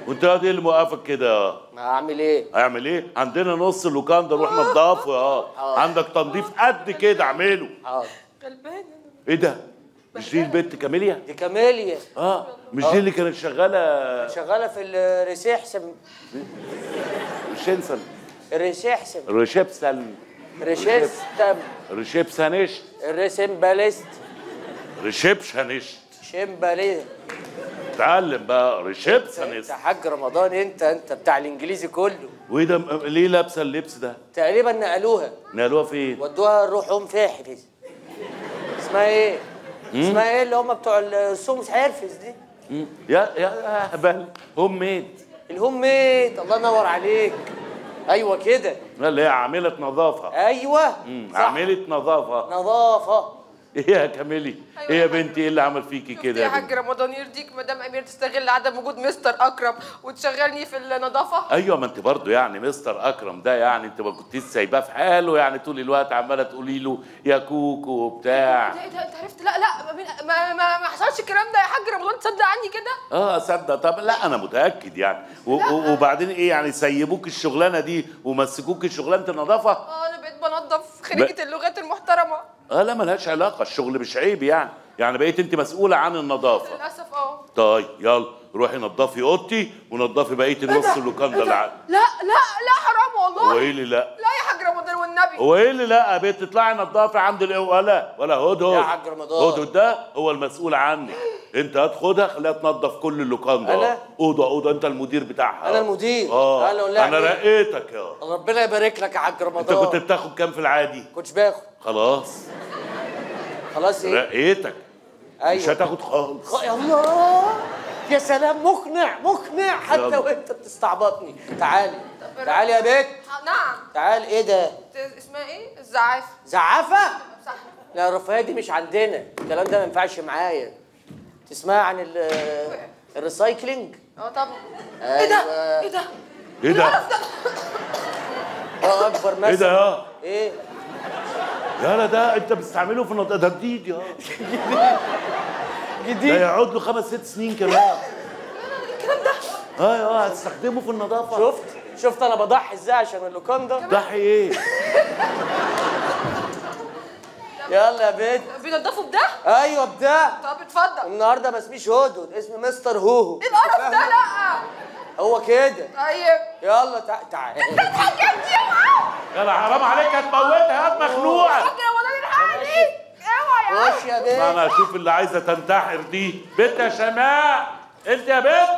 وانت ايه اللي موقفك كده ما اعمل ايه هيعمل ايه عندنا نص اللوكان ده روح نضافه اه عندك تنظيف قد كده اعمله حاضر غلبانه ايه ده مش دي البنت كاميليا دي كاميليا اه مش دي اللي كانت شغاله شغاله في الريسيحسن شنسن الريسيحسن ريشبسن ريشيستم ريشبسنشت الريسمباليست ريشبشنشت شمباليه اتعلم بقى انت ريشبسنست حاج رمضان انت انت بتاع الانجليزي كله وايه ده م- ليه لابسه اللبس ده تقريبا نقلوها نقلوها فين ودوها الروح ام فاحرز اسمها ايه اسمها ايه اللي هم بتوع السومس حرفز دي مم. يا يا هبل هوم ميد الهوم ميد الله ينور عليك ايوه كده اللي هي عامله نظافه ايوه مم. صح. عامله نظافه نظافه ايه يا كاميلي أيوة ايه يا يا بنتي ايه اللي عمل فيكي شفت كده يا يا حاج بنتي رمضان يرضيك مدام امير تستغل عدم وجود مستر اكرم وتشغلني في النظافه ايوه ما انت برضه يعني مستر اكرم ده يعني انت ما كنتيش سايباه في حاله يعني طول الوقت عماله تقولي له يا كوكو وبتاع ايه ده انت عرفت لا لا ما ما, ما, ما حصلش الكلام ده يا حاج رمضان تصدق عني كده اه صدق طب لا انا متاكد يعني و- و- وبعدين ايه يعني سيبوك الشغلانه دي ومسكوك شغلانه النظافه اه انا بقيت بنظف خريجه اللغات المحترمه اه لا ملهاش علاقه الشغل مش عيب يعني يعني بقيت انت مسؤوله عن النظافه للاسف اه طيب يلا روحي نظفي اوضتي ونظفي بقيه النص اللوكان ده اللي ع- لا لا لا حرام والله هو ايه اللي لا لا يا حاج رمضان والنبي هو ايه اللي لا يا بنت تطلعي نظافي عند الايه ولا ولا هدهد يا حاج رمضان. هدهد ده هو المسؤول عنك انت هتاخدها خليها تنظف كل اللوكان ده أنا؟ اوضه اوضه انت المدير بتاعها أنا المدير. اه أنا ولا انا إيه؟ رقيتك يا ربنا يبارك لك يا حاج انت رمضان كنت بتاخد كام في العادي كنتش باخد خلاص خلاص ايه رقيتك مش ايوه هتاخد خالص خ- يا الله يا سلام مقنع مقنع حتى يلا. وانت بتستعبطني تعالي تعالي يا بنت ح- نعم تعالي ايه ده ت- اسمها ايه الزعافه زعافه صح لا الرفاهيه دي مش عندنا الكلام ده ما ينفعش معايا تسمع عن ال الريسايكلينج اه طبعا ايه ده أيوة. ايه ده ايه ده اه اكبر مثل ايه ده يا ايه يالا ده انت بتستعمله في النظافه ده جديد يا ده جديد يقعد له خمس ست سنين كمان الكلام ده ايوه هتستخدمه في النظافه شفت شفت انا بضحي ازاي عشان اللوكان ده ضحي ايه يلا يا بنت بينضفوا بده ايوه بده طب اتفضل النهارده ما اسميش هدهد اسمي مستر هوهو ايه القرف ده لا هو كده طيب يلا تع... تعالى اتحجبت يا معاه يلا حرام عليك هتموتها هات مخلوقه حاج رمضان الحقني اوعى يا خش يا ما بنت انا اشوف اللي عايزه تنتحر دي بنت يا شماء انت يا بنت